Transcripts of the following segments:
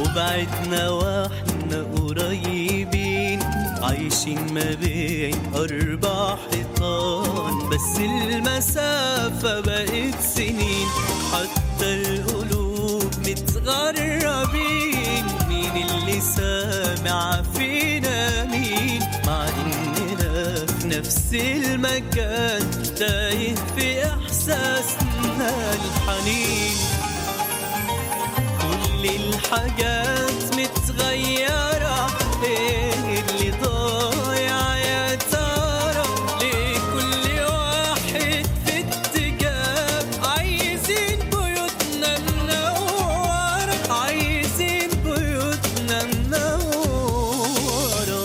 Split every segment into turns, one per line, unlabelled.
وبعدنا واحنا قريبين عايشين ما بين أربع حيطان بس المسافة بقت سنين حتى القلوب متغربين مين اللي سامع فينا مين مع إننا في نفس المكان تايه في إحساسنا الحنين كل الحاجات متغيرة ايه اللي ضايع يا ترى ليه كل واحد في اتجاه عايزين بيوتنا منورة عايزين بيوتنا منورة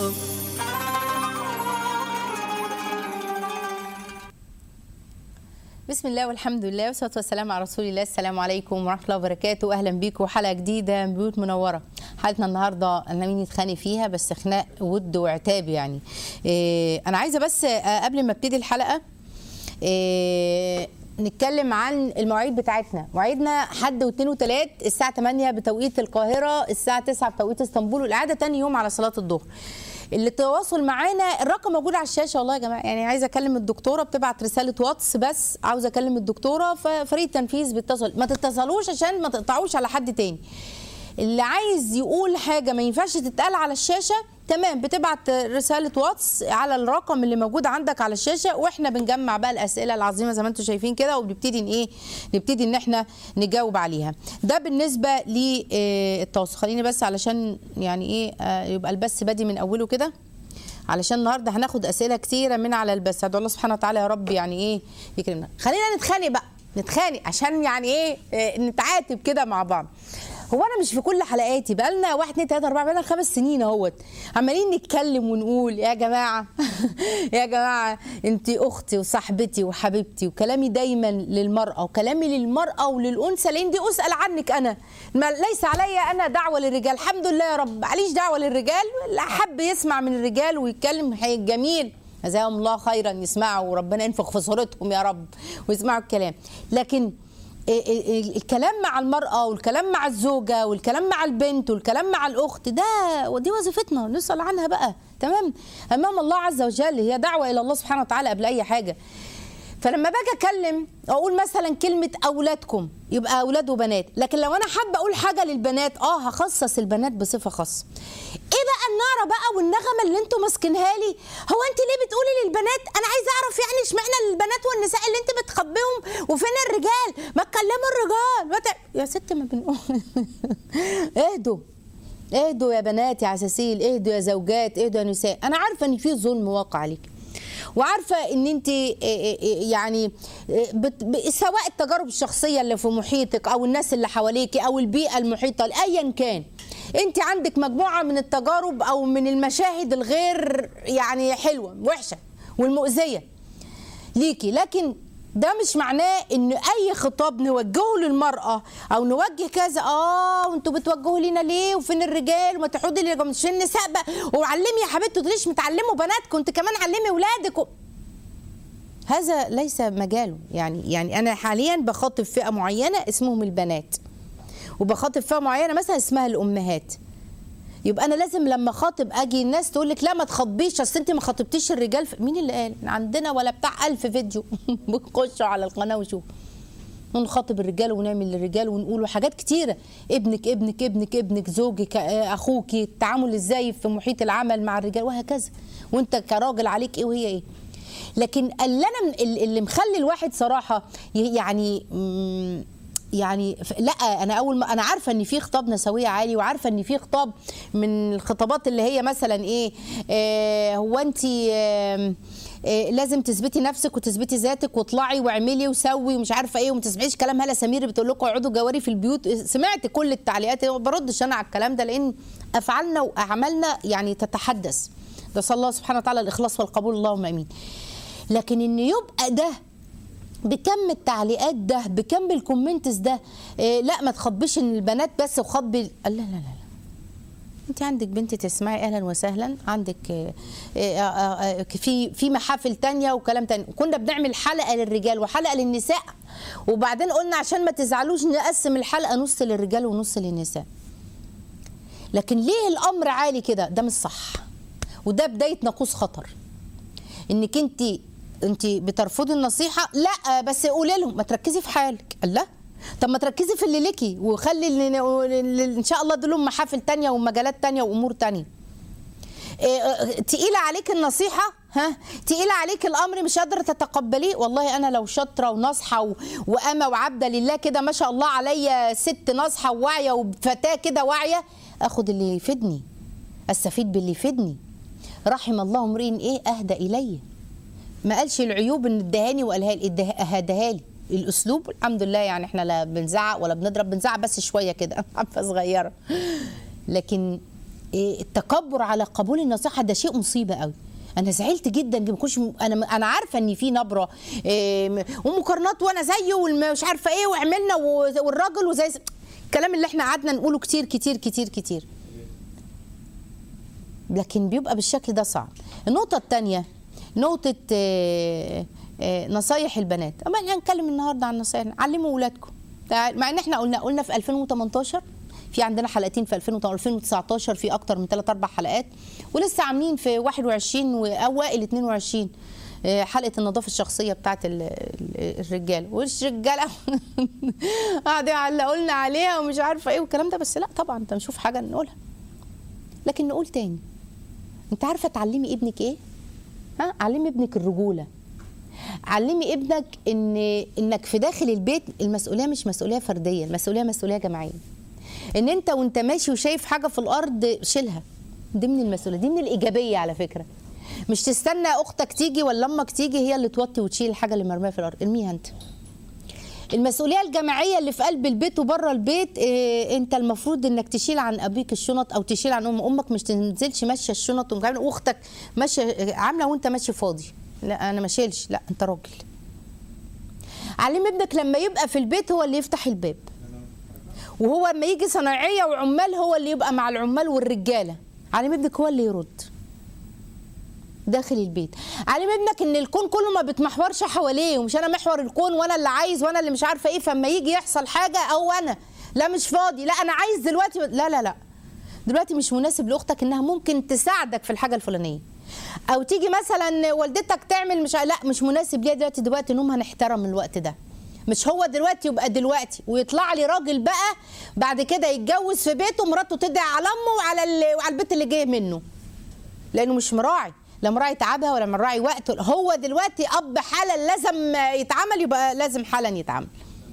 بسم الله والحمد لله والصلاه والسلام على رسول الله السلام عليكم ورحمه الله وبركاته اهلا بيكم حلقه جديده من بيوت منوره حلقتنا النهارده انا مين يتخانق فيها بس خناق ود وعتاب يعني إيه انا عايزه بس آه، قبل ما ابتدي الحلقه إيه نتكلم عن المواعيد بتاعتنا مواعيدنا حد واثنين وثلاث الساعه 8 بتوقيت القاهره الساعه 9 بتوقيت اسطنبول والعاده تاني يوم على صلاه الظهر اللي تواصل معانا الرقم موجود على الشاشه والله يا جماعه يعني عايزه اكلم الدكتوره بتبعت رساله واتس بس عاوزه اكلم الدكتوره ففريق التنفيذ بيتصل ما تتصلوش عشان ما تقطعوش على حد تاني اللي عايز يقول حاجه ما ينفعش تتقال على الشاشه تمام بتبعت رساله واتس على الرقم اللي موجود عندك على الشاشه واحنا بنجمع بقى الاسئله العظيمه زي ما انتم شايفين كده وبنبتدي ان ايه نبتدي ان احنا نجاوب عليها ده بالنسبه للتواصل خليني بس علشان يعني ايه آه، يبقى البث بادي من اوله كده علشان النهارده هناخد اسئله كتيره من على البث ادعو الله سبحانه وتعالى يا رب يعني ايه يكرمنا خلينا نتخانق بقى نتخانق عشان يعني ايه آه، نتعاتب كده مع بعض هو انا مش في كل حلقاتي بقى لنا 1 2 3 4 بقى لنا خمس سنين اهوت عمالين نتكلم ونقول يا جماعه يا جماعه انت اختي وصاحبتي وحبيبتي وكلامي دايما للمراه وكلامي للمراه وللانثى لان دي اسال عنك انا ما ليس عليا انا دعوه للرجال الحمد لله يا رب معليش دعوه للرجال اللي حب يسمع من الرجال ويتكلم حي جميل جزاهم الله خيرا يسمعوا وربنا ينفخ في صورتهم يا رب ويسمعوا الكلام لكن ال- ال- الكلام مع المرأة والكلام مع الزوجة والكلام مع البنت والكلام مع الأخت ده ودي وظيفتنا نسأل عنها بقى تمام أمام الله عز وجل هي دعوة إلى الله سبحانه وتعالى قبل أي حاجة فلما باجي اتكلم اقول مثلا كلمه اولادكم يبقى اولاد وبنات لكن لو انا حابه اقول حاجه للبنات اه هخصص البنات بصفه خاصه ايه بقى النعره بقى والنغمه اللي انتوا ماسكينها لي هو انت ليه بتقولي للبنات انا عايزه اعرف يعني اشمعنى البنات والنساء اللي انت بتخبيهم وفين الرجال ما تكلموا الرجال ما ت... يا ست ما بنقول اهدوا اهدوا يا بنات يا عساسيل اهدوا يا زوجات اهدوا يا نساء انا عارفه ان في ظلم واقع عليك وعارفه ان انت يعني بت- ب- سواء التجارب الشخصيه اللي في محيطك او الناس اللي حواليك او البيئه المحيطه ايا كان انت عندك مجموعه من التجارب او من المشاهد الغير يعني حلوه وحشه والمؤذيه ليكي لكن ده مش معناه ان اي خطاب نوجهه للمراه او نوجه كذا اه وانتوا بتوجهوا لينا ليه وفين الرجال وما تحودي لي مش النساء بقى وعلمي يا حبيبتي تقوليش متعلموا بناتكم انت كمان علمي اولادك و... هذا ليس مجاله يعني يعني انا حاليا بخاطب فئه معينه اسمهم البنات وبخاطب فئه معينه مثلا اسمها الامهات يبقى انا لازم لما خاطب اجي الناس تقول لك لا ما تخاطبيش اصل انت ما خاطبتيش الرجال ف... مين اللي قال عندنا ولا بتاع ألف فيديو بتخشوا على القناه وشوفوا ونخاطب الرجال ونعمل للرجال ونقول حاجات كتيرة ابنك ابنك ابنك ابنك زوجك آه، اخوك التعامل ازاي في محيط العمل مع الرجال وهكذا وانت كراجل عليك ايه وهي ايه لكن اللي انا من- اللي مخلي الواحد صراحه ي- يعني مم، يعني ف- لا انا اول ما انا عارفه ان في خطاب نسويه عالي وعارفه ان في خطاب من الخطابات اللي هي مثلا ايه آه هو انت آه آه لازم تثبتي نفسك وتثبتي ذاتك واطلعي واعملي وسوي ومش عارفه ايه وما تسمعيش كلام هلا سمير بتقول لكم اقعدوا جواري في البيوت سمعت كل التعليقات ما بردش انا على الكلام ده لان افعالنا واعمالنا يعني تتحدث ده صلى الله سبحانه وتعالى الاخلاص والقبول اللهم امين لكن ان يبقى ده بكم التعليقات ده بكم الكومنتس ده إيه لا ما تخبيش ان البنات بس وخبي لا لا لا لا انت عندك بنت تسمعي اهلا وسهلا عندك آه، آه، آه، آه، في في محافل تانية وكلام تاني كنا بنعمل حلقه للرجال وحلقه للنساء وبعدين قلنا عشان ما تزعلوش نقسم الحلقه نص للرجال ونص للنساء لكن ليه الامر عالي كده ده مش صح وده بدايه ناقوس خطر انك انت انت بترفضي النصيحه لا بس قولي لهم ما تركزي في حالك الله طب ما تركزي في اللي ليكي وخلي اللي اللي ان شاء الله دول محافل تانية ومجالات تانية وامور تانية إيه، آه، تقيلة عليك النصيحة ها تقيلة عليك الأمر مش قادرة تتقبليه والله أنا لو شاطرة وناصحة و- وأما وعبدة لله كده ما شاء الله عليا ست ناصحة وواعية وفتاة كده واعية أخد اللي يفيدني أستفيد باللي يفيدني رحم الله امرئ إيه أهدى إلي ما قالش العيوب ان ادهاني وقالها لي ادها- هداها لي الاسلوب الحمد لله يعني احنا لا بنزعق ولا بنضرب بنزعق بس شويه كده حبه صغيره لكن إيه، التكبر على قبول النصيحه ده شيء مصيبه قوي انا زعلت جدا ما كنتش انا انا عارفه ان في نبره إيه، م- ومقارنات وانا زيه ومش عارفه ايه وعملنا و- والراجل وزي الكلام اللي احنا قعدنا نقوله كتير كتير كتير كتير لكن بيبقى بالشكل ده صعب النقطة الثانية نقطة آه، آه، نصايح البنات أما احنا هنتكلم النهاردة عن نصايح علموا أولادكم تعال- مع إن احنا قلنا قلنا في 2018 في عندنا حلقتين في 2019 في أكتر من 3 4 حلقات ولسه عاملين في 21 وأوائل 22 آه، حلقة النظافة الشخصية بتاعت ال- ال- الرجال وش رجالة قاعدة يعلقوا لنا عليها ومش عارفة ايه والكلام ده بس لا طبعا انت نشوف حاجة نقولها لكن نقول تاني انت عارفه تعلمي ابنك ايه ها علمي ابنك الرجوله علمي ابنك ان انك في داخل البيت المسؤوليه مش مسؤوليه فرديه المسؤوليه مسؤوليه جماعيه ان انت وانت ماشي وشايف حاجه في الارض شيلها دي من المسؤوليه دي من الايجابيه على فكره مش تستنى اختك تيجي ولا امك تيجي هي اللي توطي وتشيل الحاجه اللي مرميه في الارض ارميها انت المسؤوليه الجماعيه اللي في قلب البيت وبره البيت إيه انت المفروض انك تشيل عن ابيك الشنط او تشيل عن ام امك مش تنزلش ماشيه الشنط ومش عارفة- واختك ماشيه عامله وانت ماشي فاضي لا انا ما شيلش لا انت راجل علم ابنك لما يبقى في البيت هو اللي يفتح الباب وهو لما يجي صناعيه وعمال هو اللي يبقى مع العمال والرجاله علم ابنك هو اللي يرد داخل البيت علم ابنك ان الكون كله ما بيتمحورش حواليه ومش انا محور الكون وانا اللي عايز وانا اللي مش عارفه ايه فما يجي يحصل حاجه او انا لا مش فاضي لا انا عايز دلوقتي لا لا لا دلوقتي مش مناسب لاختك انها ممكن تساعدك في الحاجه الفلانيه او تيجي مثلا والدتك تعمل مش لا مش مناسب ليها دلوقتي دلوقتي نومها نحترم الوقت ده مش هو دلوقتي يبقى دلوقتي ويطلع لي راجل بقى بعد كده يتجوز في بيته مراته تدعي على امه وعلى ال- وعلى البيت اللي جاي منه لانه مش مراعي لا مراعي تعبها ولا مراعي وقته هو دلوقتي اب حالا لازم يتعمل يبقى لازم حالا يتعمل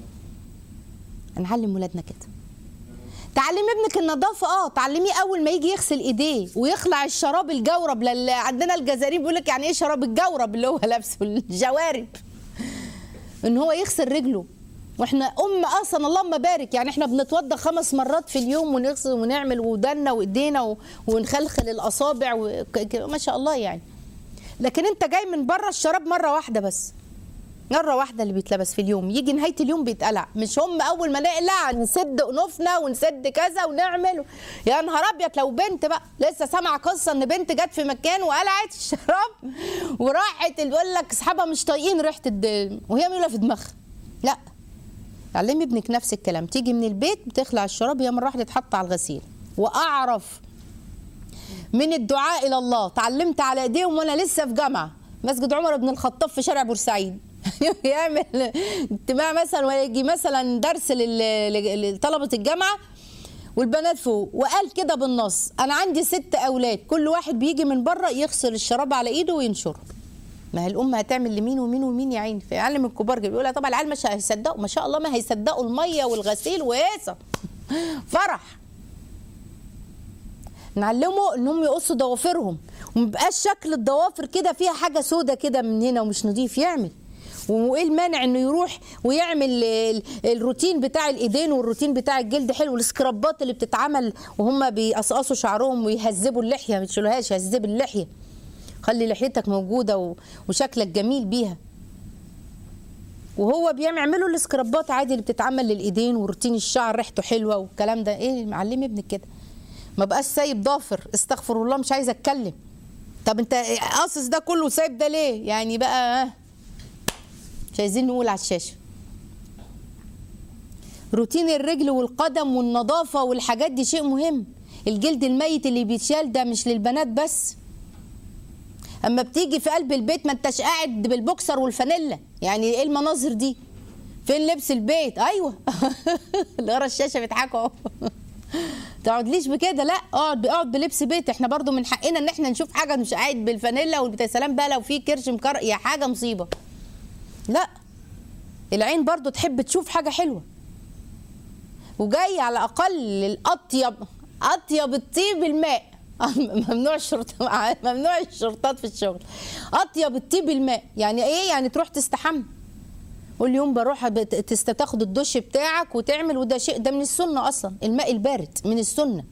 نعلم ولادنا كده تعلمي ابنك النظافه اه تعلميه اول ما يجي يغسل ايديه ويخلع الشراب الجورب لل... عندنا الجزارين بيقول لك يعني ايه شراب الجورب اللي هو لابسه الجوارب ان هو يغسل رجله واحنا ام اصلا اللهم بارك يعني احنا بنتوضى خمس مرات في اليوم ونغسل ونعمل ودنا وايدينا و- ونخلخل الاصابع و... ك- ك- ما شاء الله يعني لكن انت جاي من بره الشراب مره واحده بس مره واحده اللي بيتلبس في اليوم يجي نهايه اليوم بيتقلع مش هم اول ما نقلع نسد انوفنا ونسد كذا ونعمل يا نهار ابيض لو بنت بقى لسه سامعه قصه ان بنت جت في مكان وقلعت الشراب وراحت اللي يقول لك اصحابها مش طايقين ريحه الد... وهي ميوله في دماغها لا علمي ابنك نفس الكلام تيجي من البيت بتخلع الشراب هي مره واحده تحط على الغسيل واعرف من الدعاء الى الله اتعلمت على ايديهم وانا لسه في جامعه مسجد عمر بن الخطاب في شارع بورسعيد يعمل اجتماع مثلا ويجي مثلا درس لل- لل- لطلبه الجامعه والبنات فوق وقال كده بالنص انا عندي ست اولاد كل واحد بيجي من بره يغسل الشراب على ايده وينشره ما هي الام هتعمل لمين ومين ومين يا عيني فيعلم الكبار كده بيقول لها طبعا العيال مش هيصدقوا ما شاء الله ما هيصدقوا الميه والغسيل وهيصه فرح نعلمه انهم يقصوا ضوافرهم ومبقاش شكل الضوافر كده فيها حاجه سودة كده من هنا ومش نظيف يعمل وايه المانع انه يروح ويعمل ال- الروتين بتاع الايدين والروتين بتاع الجلد حلو والسكرابات اللي بتتعمل وهم بيقصقصوا شعرهم ويهذبوا اللحيه ما تشيلوهاش هذب اللحيه خلي لحيتك موجوده و- وشكلك جميل بيها وهو بيعمل يعملوا السكرابات عادي اللي بتتعمل للايدين وروتين الشعر ريحته حلوه والكلام ده ايه معلمي ابنك كده ما بقاش سايب ضافر استغفر الله مش عايزه اتكلم طب انت قاصص ده كله سايب ده ليه يعني بقى ها؟ مش عايزين نقول على الشاشه روتين الرجل والقدم والنظافه والحاجات دي شيء مهم الجلد الميت اللي بيتشال ده مش للبنات بس اما بتيجي في قلب البيت ما انتش قاعد بالبوكسر والفانيلا يعني ايه المناظر دي فين لبس البيت ايوه اللي ورا الشاشه بيضحكوا اهو تقعدليش بكده لا اقعد اقعد بلبس بيت احنا برضو من حقنا ان احنا نشوف حاجه مش قاعد بالفانيلا والبتاع سلام بقى لو في كرش مكر يا حاجه مصيبه لا العين برضو تحب تشوف حاجه حلوه وجاي على الاقل الاطيب اطيب الطيب الماء ممنوع الشرط ممنوع الشرطات في الشغل اطيب الطيب الماء يعني ايه يعني تروح تستحمى كل يوم بروح بت- تست- تاخد الدش بتاعك وتعمل وده شيء ده من السنه اصلا الماء البارد من السنه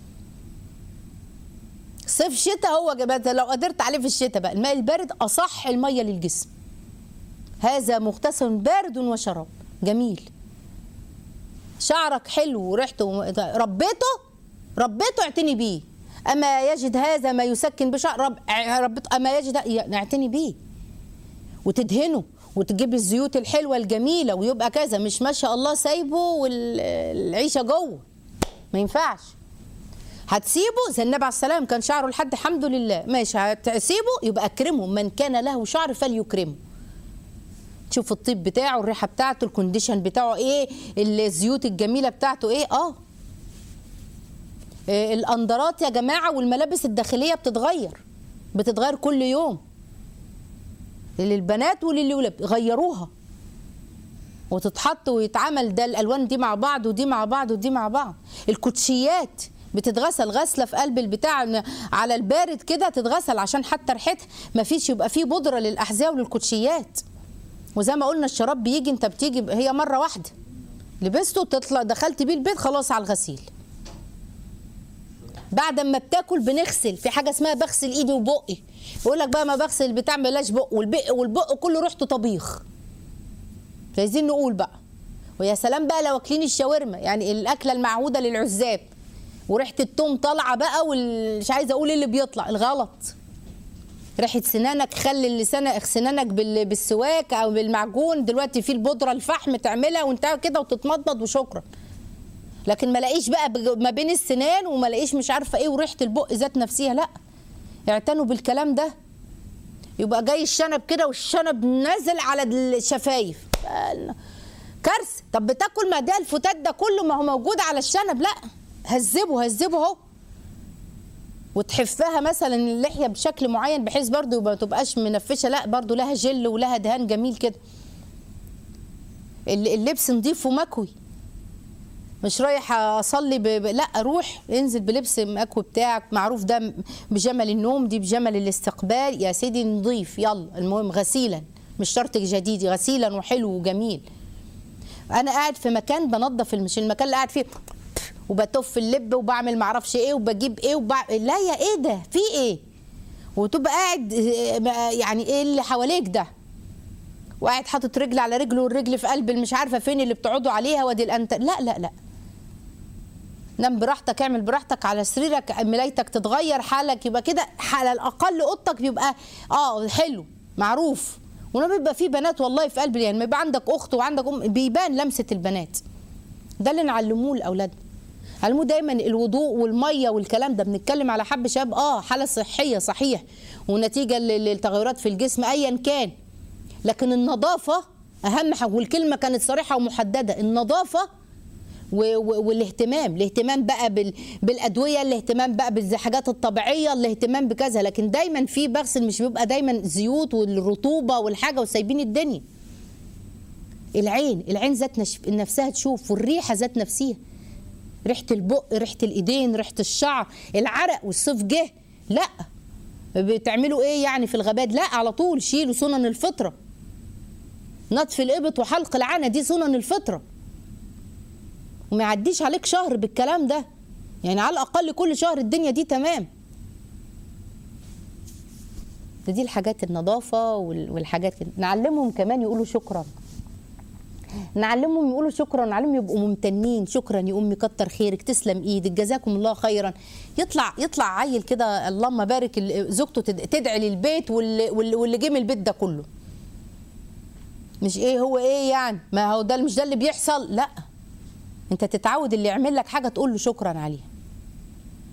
صيف شتاء هو جبت لو قدرت عليه في الشتاء بقى الماء البارد اصح الميه للجسم هذا مغتسل بارد وشراب جميل شعرك حلو وريحته وم- ربيته ربيته اعتني بيه اما يجد هذا ما يسكن بشعر رب ربيته اما يجد ه- اعتني بيه وتدهنه وتجيب الزيوت الحلوه الجميله ويبقى كذا مش ما شاء الله سايبه والعيشه جوه ما ينفعش هتسيبه زي النبي عليه السلام كان شعره لحد الحمد لله ماشي هتسيبه يبقى اكرمه من كان له شعر فليكرمه تشوف الطيب بتاعه الريحه بتاعته الكونديشن بتاعه ايه الزيوت الجميله بتاعته ايه اه إيه، الاندرات يا جماعه والملابس الداخليه بتتغير بتتغير كل يوم للبنات وللولاد غيروها وتتحط ويتعمل ده الالوان دي مع بعض ودي مع بعض ودي مع بعض الكوتشيات بتتغسل غسله في قلب البتاع على البارد كده تتغسل عشان حتى ريحتها مفيش يبقى فيه بودره للاحذيه وللكوتشيات وزي ما قلنا الشراب بيجي انت بتيجي هي مره واحده لبسته تطلع دخلت بيه البيت خلاص على الغسيل بعد ما بتاكل بنغسل في حاجه اسمها بغسل ايدي وبقي يقول لك بقى ما بغسل البتاع بلاش بق والبق والبق كله ريحته طبيخ مش عايزين نقول بقى ويا سلام بقى لو واكلين الشاورما يعني الاكله المعهوده للعزاب وريحه التوم طالعه بقى ومش عايزه اقول ايه اللي بيطلع الغلط ريحه سنانك خلي لسانك سنانك بال- بالسواك او بالمعجون دلوقتي في البودره الفحم تعملها وانت كده وتتمضمض وشكرا لكن ما لاقيش بقى بج- ما بين السنان وما لاقيش مش عارفه ايه وريحه البق ذات نفسها لا اعتنوا بالكلام ده يبقى جاي الشنب كده والشنب نازل على الشفايف كارثه طب بتاكل ما ده الفتات ده كله ما هو موجود على الشنب لا هذبه هذبه اهو وتحفها مثلا اللحيه بشكل معين بحيث برضو يبقى ما تبقاش منفشه لا برضو لها جل ولها دهان جميل كده الل- اللبس نضيف ومكوي مش رايح اصلي ب... ب... لا روح انزل بلبس مكوي بتاعك معروف ده م- بجمل النوم دي بجمل الاستقبال يا سيدي نضيف يلا المهم غسيلا مش شرط جديد غسيلا وحلو وجميل انا قاعد في مكان بنظف مش المكان اللي قاعد فيه وبتف اللب وبعمل معرفش ايه وبجيب ايه وبع... لا يا ايه ده في ايه وتبقى قاعد آه، يعني ايه اللي حواليك ده وقاعد حاطط رجل على رجل والرجل في قلب مش عارفه فين اللي بتقعدوا عليها ودي الانت لا لا لا نام براحتك اعمل براحتك على سريرك ملايتك تتغير حالك يبقى كده على الاقل اوضتك يبقى اه حلو معروف ولما بيبقى في بنات والله في قلب يعني ما يبقى عندك اخت وعندك ام بيبان لمسه البنات ده اللي نعلموه لاولادنا علموه دايما الوضوء والميه والكلام ده بنتكلم على حب شاب اه حاله صحيه صحيح ونتيجه لل- للتغيرات في الجسم ايا كان لكن النظافه اهم حاجه والكلمه كانت صريحه ومحدده النظافه و- و- والاهتمام الاهتمام بقى بال... بالادويه الاهتمام بقى بالحاجات الطبيعيه الاهتمام بكذا لكن دايما في بغسل مش بيبقى دايما زيوت والرطوبه والحاجه وسايبين الدنيا العين العين ذات نش- نفسها تشوف والريحه ذات نفسها ريحه البق ريحه الايدين ريحه الشعر العرق والصيف جه لا بتعملوا ايه يعني في الغابات لا على طول شيلوا سنن الفطره نطف الابط وحلق العنى دي سنن الفطره وما يعديش عليك شهر بالكلام ده يعني على الاقل كل شهر الدنيا دي تمام ده دي الحاجات النظافه وال- والحاجات كده نعلمهم كمان يقولوا شكرا نعلمهم يقولوا شكرا نعلمهم يبقوا ممتنين شكرا يا امي كتر خيرك تسلم ايدك جزاكم الله خيرا يطلع يطلع عيل كده اللهم بارك ال- زوجته تد- تدعي للبيت واللي, واللي واللي جه من البيت ده كله مش ايه هو ايه يعني ما هو ده مش ده اللي بيحصل لا انت تتعود اللي يعمل لك حاجه تقول له شكرا عليها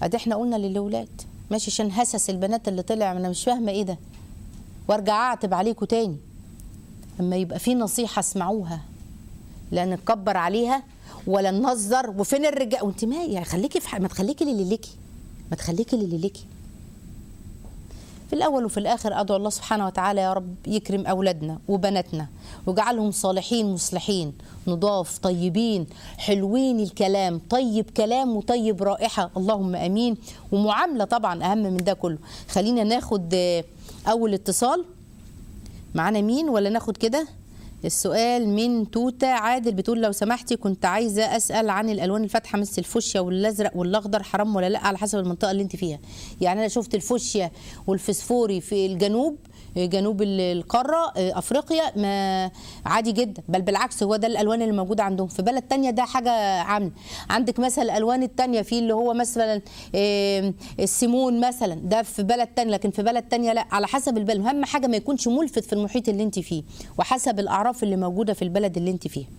ادي احنا قلنا للاولاد ماشي عشان هسس البنات اللي طلع انا مش فاهمه ايه ده وارجع اعتب عليكم تاني اما يبقى في نصيحه اسمعوها لا نتكبر عليها ولا نهزر وفين الرجال وانت ما يعني خليكي في ح... ما تخليكي للي ليكي ما تخليكي للي ليكي في الأول وفي الآخر أدعو الله سبحانه وتعالى يا رب يكرم أولادنا وبناتنا ويجعلهم صالحين مصلحين نضاف طيبين حلوين الكلام طيب كلام وطيب رائحة اللهم أمين ومعاملة طبعا أهم من ده كله خلينا ناخد آه، أول اتصال معانا مين ولا ناخد كده السؤال من توتا عادل بتقول لو سمحتي كنت عايزه اسال عن الالوان الفاتحه مثل الفوشيا والازرق والاخضر حرام ولا لا على حسب المنطقه اللي انت فيها يعني انا شفت الفوشيا والفسفوري في الجنوب جنوب ال- القاره افريقيا ما عادي جدا بل بالعكس هو ده الالوان اللي موجوده عندهم في بلد تانية ده حاجه عامه عندك مثلا الالوان التانية في اللي هو مثلا آم، السيمون مثلا ده في بلد تاني لكن في بلد تانية لا على حسب البلد اهم حاجه ما يكونش ملفت في المحيط اللي انت فيه وحسب الاعراف اللي موجوده في البلد اللي انت فيها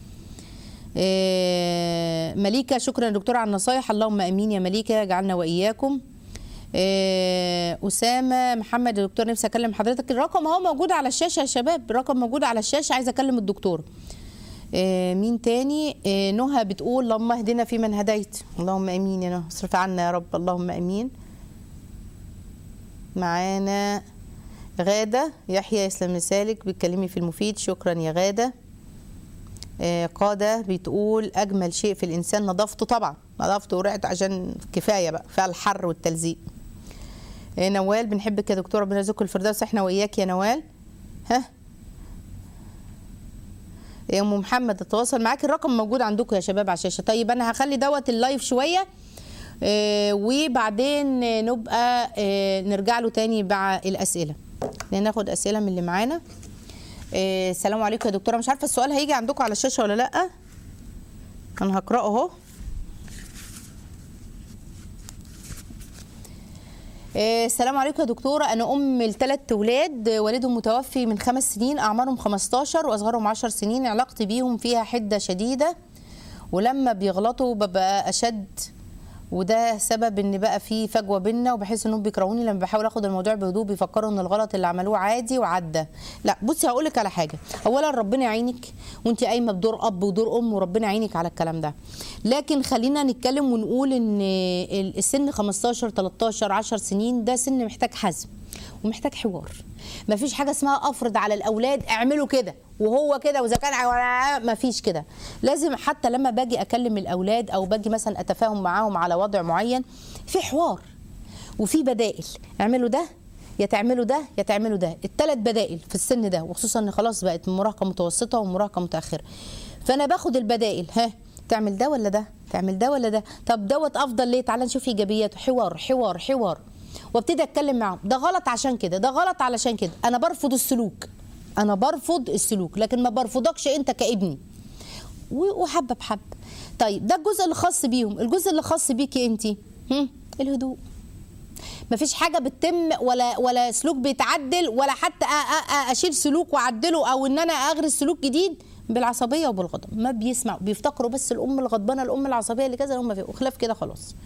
آه، مليكة شكرا يا دكتورة على النصايح اللهم امين يا مليكة يجعلنا واياكم آه، أسامة محمد يا دكتور نفسي أكلم حضرتك الرقم اهو موجود على الشاشة يا شباب الرقم موجود على الشاشة عايزة أكلم الدكتور آه، مين تاني آه، نهى بتقول اللهم اهدنا فيمن هديت اللهم امين يا نهى اصرف عنا يا رب اللهم امين معانا غادة يحيى يسلم لسالك بتكلمي في المفيد شكرا يا غادة آه، قادة بتقول أجمل شيء في الإنسان نظافته طبعا نظافته ورقته عشان كفاية بقى فيها الحر والتلزيق آه، نوال بنحبك يا دكتور ربنا يرزقك الفردوس احنا وإياك يا نوال ها يا ام محمد التواصل معاك الرقم موجود عندكم يا شباب على الشاشه طيب انا هخلي دوت اللايف شويه آه، وبعدين آه، نبقى آه، نرجع له تاني مع الاسئله ناخد اسئله من اللي معانا آه، السلام عليكم يا دكتوره مش عارفه السؤال هيجي عندكم على الشاشه ولا لا انا هقراه اهو آه، السلام عليكم يا دكتورة أنا أم لثلاث أولاد آه، والدهم متوفي من خمس سنين أعمارهم 15 وأصغرهم 10 سنين علاقتي بيهم فيها حدة شديدة ولما بيغلطوا ببقى أشد وده سبب ان بقى في فجوه بينا وبحس انهم بيكرهوني لما بحاول اخد الموضوع بهدوء بيفكروا ان الغلط اللي عملوه عادي وعدى لا بصي هقول لك على حاجه اولا ربنا يعينك وانت قايمه بدور اب ودور ام وربنا يعينك على الكلام ده لكن خلينا نتكلم ونقول ان السن 15 13 10 سنين ده سن محتاج حزم ومحتاج حوار مفيش حاجه اسمها افرض على الاولاد اعملوا كده وهو كده واذا كان ما فيش كده لازم حتى لما باجي اكلم الاولاد او باجي مثلا اتفاهم معاهم على وضع معين في حوار وفي بدائل اعملوا ده يا تعملوا ده يا تعملوا ده الثلاث بدائل في السن ده وخصوصا ان خلاص بقت مراهقه متوسطه ومراهقه متاخره فانا باخد البدائل ها تعمل ده ولا ده تعمل ده ولا ده طب دوت افضل ليه تعال نشوف ايجابياته حوار حوار حوار وابتدي اتكلم معاهم ده غلط عشان كده ده غلط علشان كده انا برفض السلوك انا برفض السلوك لكن ما برفضكش انت كابني و- وحبه بحبه طيب ده الجزء اللي خاص بيهم الجزء اللي خاص بيكي انت هم؟ الهدوء مفيش حاجه بتتم ولا ولا سلوك بيتعدل ولا حتى أ- أ- أ- اشيل سلوك واعدله او ان انا اغرس سلوك جديد بالعصبيه وبالغضب ما بيسمعوا بيفتكروا بس الام الغضبانه الام العصبيه اللي كذا هم فيه وخلاف كده خلاص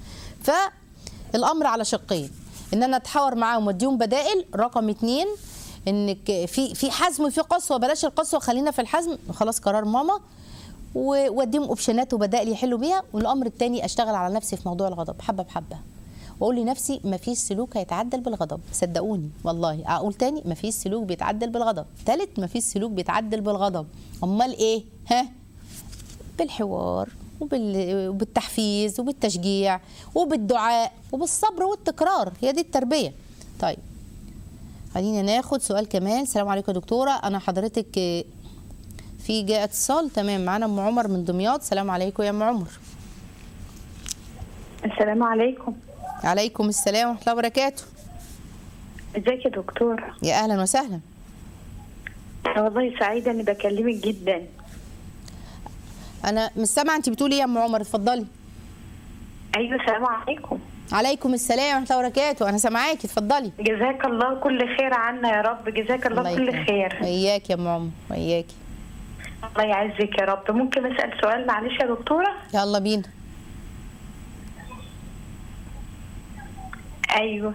فالامر على شقين ان انا اتحاور معاهم واديهم بدائل رقم اتنين انك في في حزم وفي قسوه بلاش القسوه خلينا في الحزم خلاص قرار ماما و- واديهم اوبشنات وبدائل يحلوا بيها والامر الثاني اشتغل على نفسي في موضوع الغضب حبه بحبه واقول لنفسي ما فيش سلوك هيتعدل بالغضب صدقوني والله اقول تاني ما فيش سلوك بيتعدل بالغضب ثالث ما فيش سلوك بيتعدل بالغضب امال ايه ها بالحوار وبال- وبالتحفيز وبالتشجيع وبالدعاء وبالصبر والتكرار هي دي التربيه طيب خلينا ناخد سؤال كمان السلام عليكم يا دكتوره انا حضرتك آه، في جاء اتصال تمام معانا ام عمر من دمياط السلام عليكم يا ام عمر
السلام عليكم
عليكم السلام ورحمه الله وبركاته
ازيك يا دكتور
يا اهلا وسهلا
أنا والله سعيدة اني بكلمك جدا
انا مش سامعه انت بتقولي ايه يا ام عمر اتفضلي
ايوه السلام عليكم
عليكم السلام ورحمه الله وبركاته انا سامعاكي اتفضلي
جزاك الله كل خير عنا يا رب جزاك الله, كل
يكرمك.
خير
وإياك يا ام عمر وإياكي
الله يعزك يا رب ممكن اسال سؤال معلش يا دكتوره
يلا بينا
ايوه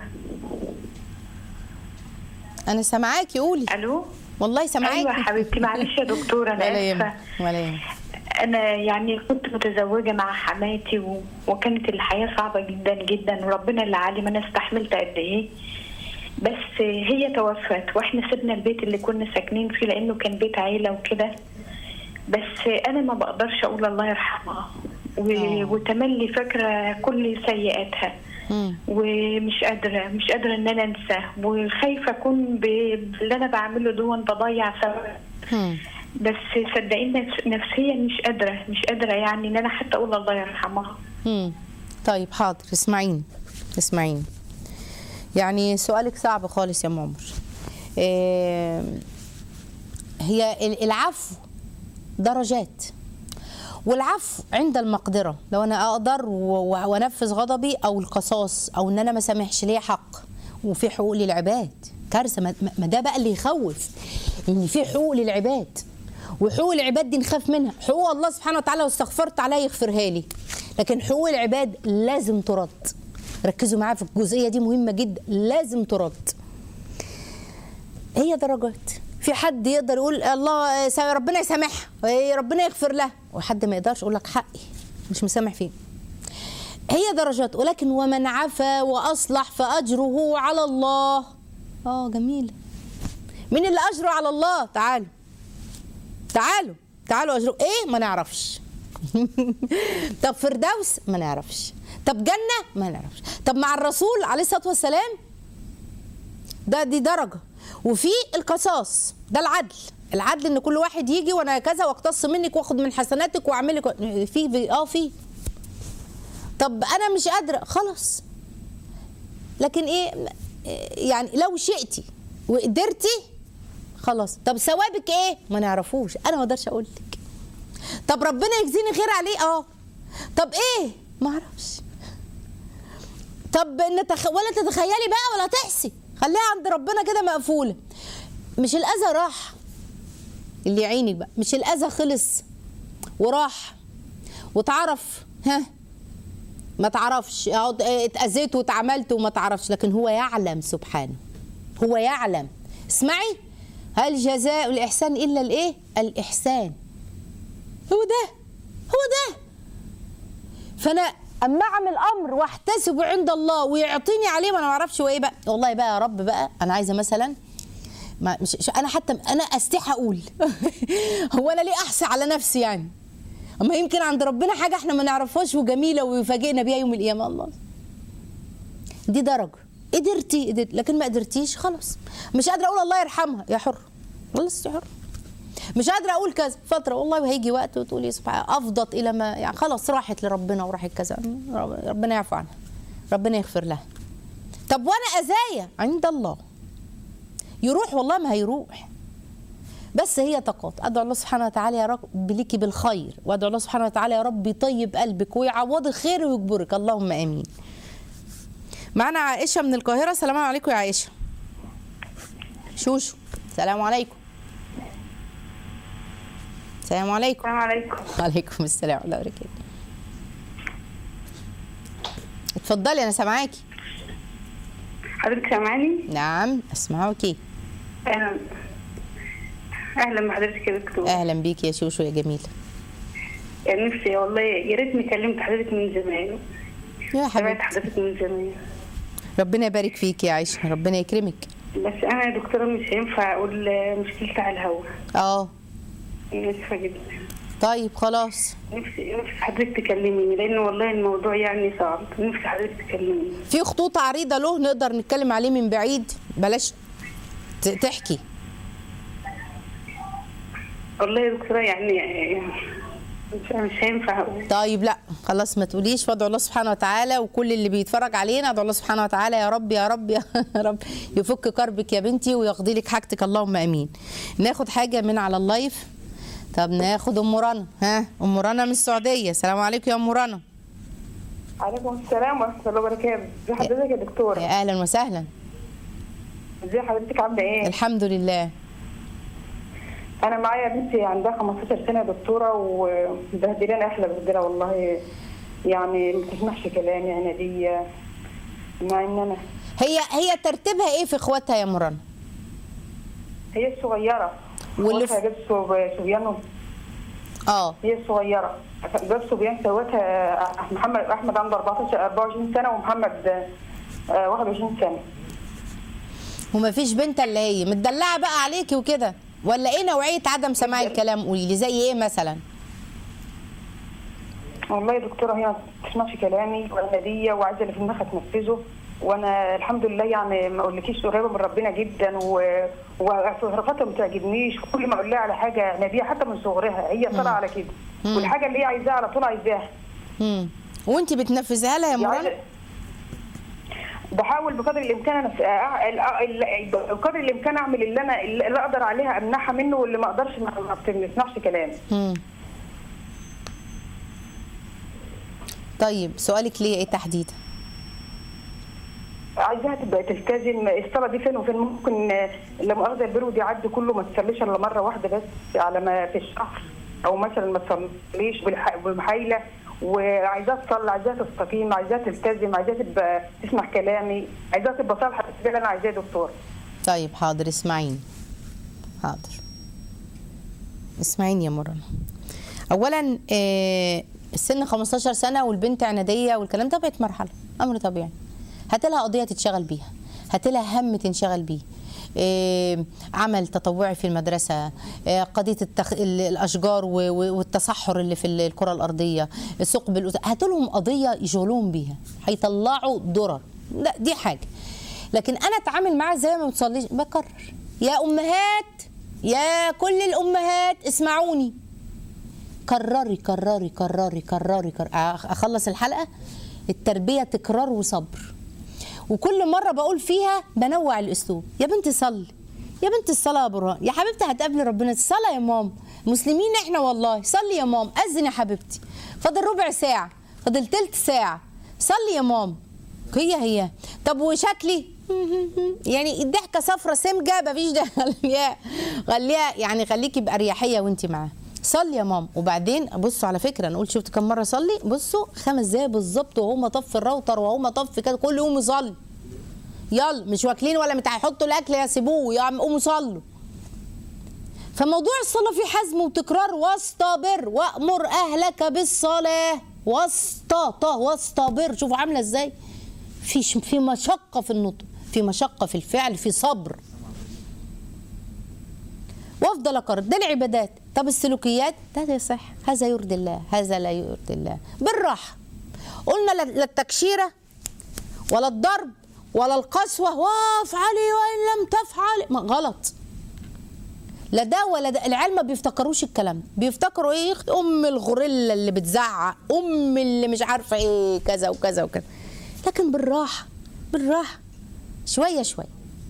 انا سامعاكي قولي
الو
والله سامعاكي
ايوه حبيبتي معلش يا دكتوره
ولا
انا
يهمك
اسفه
ولا يهمك
انا يعني كنت متزوجه مع حماتي و... وكانت الحياه صعبه جدا جدا وربنا اللي عالم انا استحملت قد ايه بس هي توفت واحنا سيبنا البيت اللي كنا ساكنين فيه لانه كان بيت عيله وكده بس انا ما بقدرش اقول الله يرحمها و...
آه.
وتملي فاكره كل سيئاتها
مم.
ومش قادره مش قادره ان انا انسى وخايفه اكون ب- باللي انا بعمله دون بضيع ثواب
مم.
بس صدقيني نفس- نفسيا مش قادره مش قادره يعني ان انا حتى اقول الله يرحمها
مم. طيب حاضر اسمعيني اسمعيني يعني سؤالك صعب خالص يا ام عمر إيه هي ال- العفو درجات والعفو عند المقدرة لو أنا أقدر و- و- وأنفذ غضبي أو القصاص أو إن أنا ما سامحش ليا حق وفي حقوق للعباد كارثة ما- ما ما ده بقى اللي يخوف إن في حقوق للعباد وحقوق العباد دي نخاف منها حقوق الله سبحانه وتعالى واستغفرت عليها يغفرها لي لكن حقوق العباد لازم ترد ركزوا معايا في الجزئية دي مهمة جدا لازم ترد هي درجات في حد يقدر يقول الله سا- ربنا يسامحها إيه ربنا يغفر لها وحد ما يقدرش يقول لك حقي مش مسامح فيه هي درجات ولكن ومن عفا واصلح فاجره على الله اه جميله مين اللي اجره على الله تعالوا تعالوا تعالوا اجره ايه ما نعرفش طب فردوس ما نعرفش طب جنه ما نعرفش طب مع الرسول عليه الصلاه والسلام ده دي درجه وفي القصاص ده العدل العدل ان كل واحد يجي وانا كذا واقتص منك واخد من حسناتك واعمل لك في في- اه في طب انا مش قادره خلاص لكن ايه يعني لو شئتي وقدرتي خلاص طب ثوابك ايه ما نعرفوش انا ما اقدرش اقول لك طب ربنا يجزيني خير عليه اه طب ايه ما اعرفش طب نتخ... ولا تتخيلي بقى ولا تحسي خليها عند ربنا كده مقفوله مش الاذى راح اللي يعينك بقى مش الاذى خلص وراح وتعرف ها ما تعرفش اقعد اتاذيت واتعملت وما تعرفش لكن هو يعلم سبحانه هو يعلم اسمعي هل جزاء الاحسان الا الايه الاحسان هو ده هو ده فانا اما اعمل امر واحتسبه عند الله ويعطيني عليه ما انا ما اعرفش هو ايه بقى والله بقى يا رب بقى انا عايزه مثلا ما مش مش- انا حتى انا استحي اقول هو انا ليه احسي على نفسي يعني اما يمكن عند ربنا حاجه احنا ما نعرفهاش وجميله ويفاجئنا بيها يوم القيامه الله دي درجه قدرتي قدرت لكن ما قدرتيش خلاص مش قادره اقول الله يرحمها يا حر خلاص يا حر مش قادره اقول كذا فتره والله وهيجي وقت وتقولي سبحان افضت الى ما يعني خلاص راحت لربنا وراحت كذا ربنا يعفو عنها ربنا يغفر لها طب وانا اذايا عند الله يروح والله ما هيروح بس هي طاقات ادعو الله سبحانه وتعالى يا رب ليكي بالخير وادعو الله سبحانه وتعالى يا رب يطيب قلبك ويعوضك خير ويجبرك اللهم امين معنا عائشه من القاهره السلام عليكم يا عائشه شوشو السلام عليكم السلام عليكم
السلام عليكم
وعليكم السلام ورحمه الله وبركاته اتفضلي انا سامعاكي
حضرتك سامعاني؟
نعم اسمعوكي
اهلا اهلا بحضرتك يا دكتور
اهلا بيكي يا شوشو يا جميله
يعني نفسي والله يا ريتني كلمت حضرتك من زمان
يا
سمعت
حبيبتي
حضرتك من زمان
ربنا يبارك فيك يا عائشه ربنا يكرمك
بس انا يا دكتوره مش هينفع اقول مشكلتي على الهوا
اه
اسفه جدا
طيب خلاص
نفسي نفسي حضرتك تكلميني لان والله الموضوع يعني صعب نفسي حضرتك تكلميني
في خطوط عريضه له نقدر نتكلم عليه من بعيد بلاش ت- تحكي
والله يا دكتوره يعني مش مش هينفع اقول
طيب لا خلاص ما تقوليش وادعو الله سبحانه وتعالى وكل اللي بيتفرج علينا ادعو الله سبحانه وتعالى يا رب يا رب يا رب يفك كربك يا بنتي ويقضي لك حاجتك اللهم امين ناخد حاجه من على اللايف طب ناخد ام رنا ها ام رنا من السعوديه السلام عليكم يا ام رنا
عليكم السلام ورحمة الله وبركاته، ازي حضرتك يا دكتورة؟
يا اهلا وسهلا
ازي حضرتك عاملة ايه؟
الحمد لله
أنا معايا بنتي عندها 15 سنة يا دكتورة ومبهدلانة أحلى بهدلة والله يعني ما بتسمعش كلامي عنادية مع ان انا
هي هي ترتيبها ايه في اخواتها يا مرنا
هي الصغيره
واللي
واللي
في-
جاب صبيان
اه
هي الصغيره جاب صبيان سوتها محمد احمد عنده 14 24 سنه ومحمد آه، 21 سنه
وما فيش بنت الا هي متدلعه بقى عليكي وكده ولا ايه نوعيه عدم سماع الكلام قولي لي زي ايه مثلا
والله يا دكتوره هي ما بتسمعش كلامي ولا هديه وعايزه اللي في دماغها تنفذه وانا الحمد لله يعني ما اقولكيش قريبه من ربنا جدا و وتصرفاتها ما بتعجبنيش وكل ما اقول لها على حاجه نبيه حتى من صغرها هي طالعه على كده والحاجه اللي هي عايزاها على طول عايزاها
امم وانت بتنفذها لها يا مرنا
يعني بحاول بقدر الامكان انا في- أع- ال- ال- بقدر الامكان اعمل اللي انا اللي اقدر عليها امنعها منه واللي ما اقدرش ما ما بتسمعش كلامي
مم. طيب سؤالك ليه ايه تحديدا
عايزاها تبقى تلتزم الصلاه دي فين وفين ممكن آه، لا مؤاخذه البرود يعدي كله ما تصليش الا مره واحده بس على ما في الشهر او مثلا ما تصليش بالح- بالمحايله وعايزاها تصلي عايزاها تستقيم عايزاها تلتزم عايزاها تبقى تسمع كلامي عايزاها تبقى صالحه بالنسبه لي انا عايزاها يا دكتور
طيب حاضر اسمعيني حاضر اسمعيني يا مرنا اولا آه، السن 15 سنه والبنت عناديه والكلام ده بقت مرحله امر طبيعي هات لها قضيه تتشغل بيها هات لها هم تنشغل بيه آه، عمل تطوعي في المدرسة آه، قضية التخ... ال- الأشجار و- و- والتصحر اللي في ال- الكرة الأرضية ثقب الأس... هاتوا لهم قضية يشغلوهم بيها هيطلعوا درر لا دي حاجة لكن انا اتعامل معاها زي ما بتصليش بكرر يا امهات يا كل الامهات اسمعوني كرري كرري كرري كرري كرري اخلص الحلقه التربيه تكرار وصبر وكل مره بقول فيها بنوع الاسلوب يا بنتي صلي يا بنتي الصلاه يا برهان يا حبيبتي هتقابلي ربنا الصلاه يا ماما مسلمين احنا والله صلي يا ماما اذن يا حبيبتي فاضل ربع ساعه فاضل تلت ساعه صلي يا ماما هي هي طب وشكلي يعني الضحكه صفرة سمجه مفيش ده خليها خليها يعني خليكي باريحيه وانت معاه صلي يا ماما وبعدين بصوا على فكره انا قلت شفت كم مره صلي بصوا خمس دقايق بالظبط وهو مطفي الراوتر وهو مطفي كده كل يوم يصلي يلا مش واكلين ولا متع حطوا الاكل يا سيبوه يا عم قوموا صلوا فموضوع الصلاة فيه حزم وتكرار واصطبر وأمر أهلك بالصلاة واستط واصطبر شوفوا عاملة ازاي في ش- في مشقة في النطق في مشقة في الفعل في صبر وافضل اكرر ده العبادات طب السلوكيات ده يصح هذا يرضي الله هذا لا يرضي الله بالراحه قلنا لا لا التكشيره ولا الضرب ولا القسوه وافعلي وان لم تفعلي ما غلط لا ده ولا ده العيال ما بيفتكروش الكلام ده. بيفتكروا ايه يخ- ام الغوريلا اللي بتزعق ام اللي مش عارفه ايه كذا وكذا وكذا لكن بالراحه بالراحه شويه شويه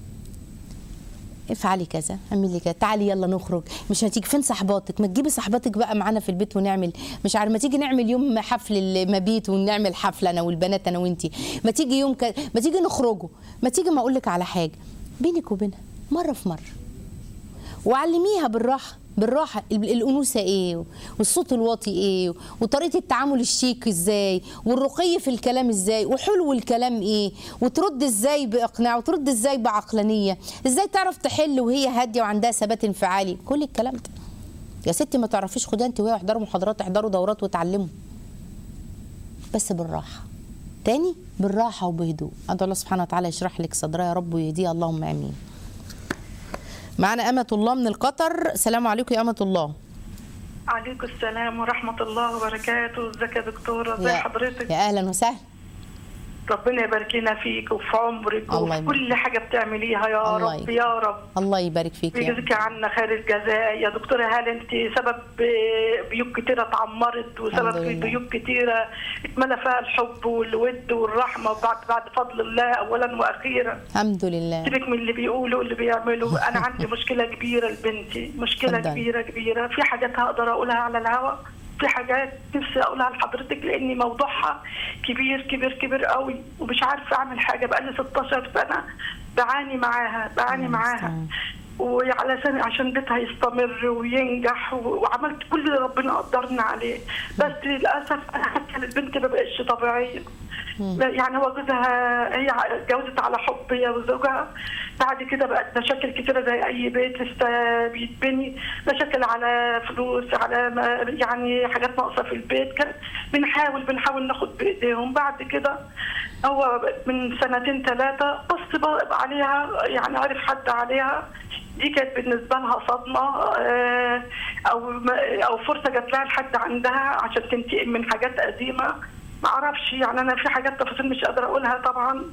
افعلي كذا اعملي كذا تعالي يلا نخرج مش هتيجي فين صحباتك ما تجيبي صحباتك بقى معانا في البيت ونعمل مش عارف ما تيجي نعمل يوم حفل المبيت ونعمل حفله انا والبنات انا وانتي ما تيجي يوم ك... ما تيجي نخرجوا ما تيجي ما اقول لك على حاجه بينك وبينها مره في مره وعلميها بالراحه بالراحه ال- الانوثه ايه والصوت الواطي ايه وطريقه التعامل الشيك ازاي والرقي في الكلام ازاي وحلو الكلام ايه وترد ازاي باقناع وترد ازاي بعقلانيه ازاي تعرف تحل وهي هاديه وعندها ثبات انفعالي كل الكلام ده يا ستي ما تعرفيش خدها انت وهي احضروا محاضرات احضروا دورات وتعلموا بس بالراحه تاني بالراحه وبهدوء ادعو الله سبحانه وتعالى يشرح لك صدرها يا رب ويهديها اللهم امين معنا أمة الله من القطر السلام عليكم يا أمة الله
عليكم السلام ورحمة الله وبركاته ازيك يا دكتورة ازي
يا,
حضرتك
يا أهلا وسهلا
ربنا يبارك لنا فيك وفي عمرك
الله
وفي
يبارك.
كل حاجة بتعمليها يا
الله
رب
يبارك.
يا رب
الله يبارك فيك يا
ويجزيك عنا خير الجزاء يا دكتورة هل انت سبب بيوت كتيرة اتعمرت
الحمد
وسبب
لله.
بيوت كتيرة اتملى فيها الحب والود والرحمة وبعد بعد فضل الله أولا وأخيرا
الحمد لله
سيبك من اللي بيقولوا واللي بيعملوا انا عندي مشكله كبيره لبنتي مشكله
اتفضلي.
كبيره كبيره في حاجات هقدر اقولها على الهواء في حاجات نفسي اقولها لحضرتك لان موضوعها كبير كبير كبير قوي ومش عارفه اعمل حاجه بقالي 16 سنه بعاني معاها بعاني
الله
معاها
المستعان.
وعلى سنة عشان بيتها يستمر وينجح و- وعملت كل اللي ربنا قدرنا عليه بس للاسف انا حاسه ان البنت ما بقتش طبيعيه يعني هو جوزها هي اتجوزت على حب هي وزوجها بعد كده بقت مشاكل كتيره زي اي بيت لسه بيتبني مشاكل على فلوس على ما يعني حاجات ناقصه في البيت كان بنحاول بنحاول ناخد بايديهم بعد كده هو من سنتين ثلاثه بص بقى عليها يعني عرف حد عليها دي كانت بالنسبه لها صدمه آه، او ما- او فرصه جات لها لحد عندها عشان تنتقم من حاجات قديمه ما اعرفش يعني انا في حاجات تفاصيل مش قادره اقولها طبعا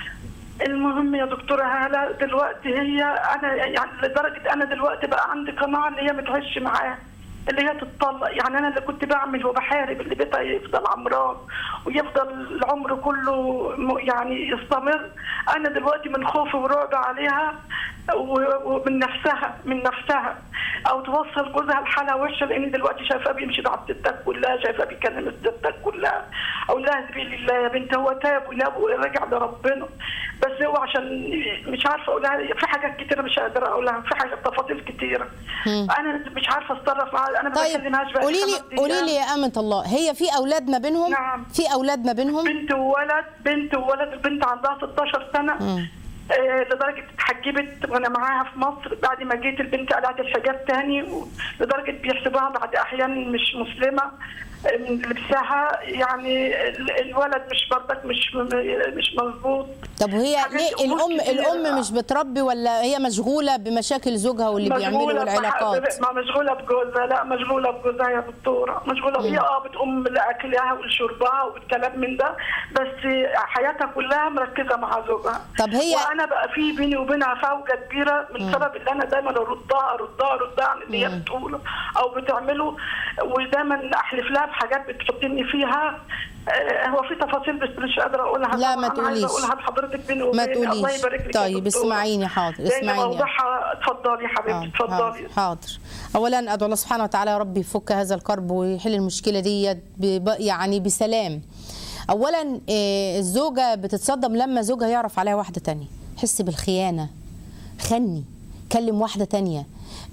المهم يا دكتوره هاله دلوقتي هي انا يعني لدرجه انا دلوقتي بقى عندي قناعه ان هي متعش معاه اللي هي تتطلق يعني انا اللي كنت بعمل وبحارب اللي بيتها يفضل عمران ويفضل العمر كله م- يعني يستمر انا دلوقتي من خوفي ورعب عليها و- ومن نفسها من نفسها او توصل جوزها لحاله وحشه لان دلوقتي شايفاه بيمشي مع الستات كلها شايفاه بيكلم الستات كلها اقول لها سبيل الله يا بنت هو تاب وناب ورجع لربنا بس هو عشان مش عارفه اقولها في حاجات كتيره مش قادره اقولها في حاجات تفاصيل كتيره انا مش عارفه اتصرف معاها انا ما
طيب
بكلمهاش بقى
قولي
خمس
لي قولي
أيام.
لي يا امه الله هي في اولاد ما بينهم
نعم.
في اولاد ما بينهم
بنت وولد بنت وولد البنت عندها 16 سنه
مم.
آه، لدرجه اتحجبت وانا معاها في مصر بعد ما جيت البنت قلعت الحجاب تاني و- لدرجه بيحسبوها بعد احيان مش مسلمه آه، من لبسها يعني ال- الولد مش برضك مش م- مش مظبوط
طب وهي
حاجات
ليه
أمور
الام
كتيرة.
الام مش بتربي ولا هي مشغوله بمشاكل زوجها واللي بيعمله
مشغولة بح-
والعلاقات
ما مشغولة بجوزها لا مشغولة بجوزها يا دكتورة مشغولة هي اه بتقوم لأكلها ولشربها والكلام من ده بس حياتها كلها مركزة مع زوجها
طب هي-
وأنا بقى في بيني وبينها فوجة كبيرة من سبب اللي أنا دايما أردها أردها أردها عن اللي هي بتقوله أو بتعمله ودايما أحلف لها بحاجات بتحطني فيها آه، هو في تفاصيل بس مش قادرة أقولها
لا،
طبعاً.
ما
أنا عايزة
تقوليش.
أقولها لحضرتك بيني
ما
وبينك الله
تقوليش
يبارك لك يا
طيب
دكتورة.
اسمعيني حاضر
لأن
اسمعيني
موضوعها اتفضلي يا حبيبتي
آه،
اتفضلي
حاضر, حاضر اولا ادعو الله سبحانه وتعالى يا رب يفك هذا الكرب ويحل المشكله دي بب- يعني بسلام اولا آه، الزوجه بتتصدم لما زوجها يعرف عليها واحده تانية يحس بالخيانه خني كلم واحده تانية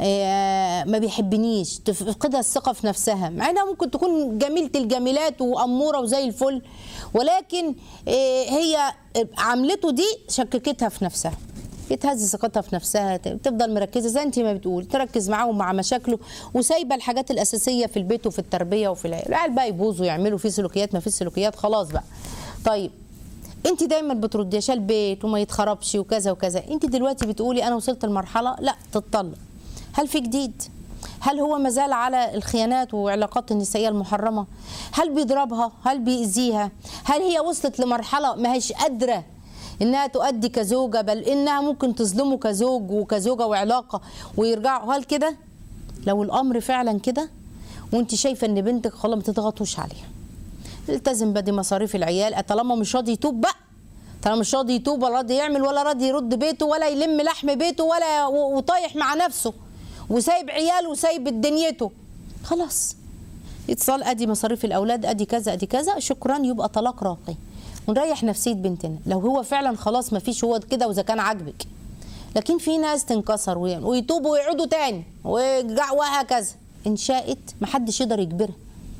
آه، ما بيحبنيش تفقدها الثقه في نفسها مع انها ممكن تكون جميله الجميلات واموره وزي الفل ولكن آه، هي عملته دي شككتها في نفسها بتهز ثقتها في نفسها ت- تفضل مركزه زي انت ما بتقول تركز معاه ومع مشاكله وسايبه الحاجات الاساسيه في البيت وفي التربيه وفي العيال العيال بقى يبوظوا يعملوا فيه سلوكيات ما فيش سلوكيات خلاص بقى طيب انت دايما بتردي عشان البيت وما يتخربش وكذا وكذا انت دلوقتي بتقولي انا وصلت لمرحله لا تتطلق هل في جديد هل هو مازال على الخيانات وعلاقات النسائيه المحرمه هل بيضربها هل بيأذيها هل هي وصلت لمرحله ما هيش قادره انها تؤدي كزوجه بل انها ممكن تظلمه كزوج وكزوجه وعلاقه ويرجعوا هل كده لو الامر فعلا كده وانت شايفه ان بنتك خلاص ما تضغطوش عليها التزم بدي مصاريف العيال طالما مش راضي يتوب بقى طالما مش راضي يتوب ولا راضي يعمل ولا راضي يرد بيته ولا يلم لحم بيته ولا و- وطايح مع نفسه وسايب عياله وسايب دنيته خلاص اتصال ادي مصاريف الاولاد ادي كذا ادي كذا شكرا يبقى طلاق راقي ونريح نفسيه بنتنا لو هو فعلا خلاص ما فيش هو كده واذا كان عاجبك لكن في ناس تنكسر ويعمل- ويتوبوا ويعودوا تاني ويرجعوا وهكذا ان شاءت ما حدش يقدر يجبرها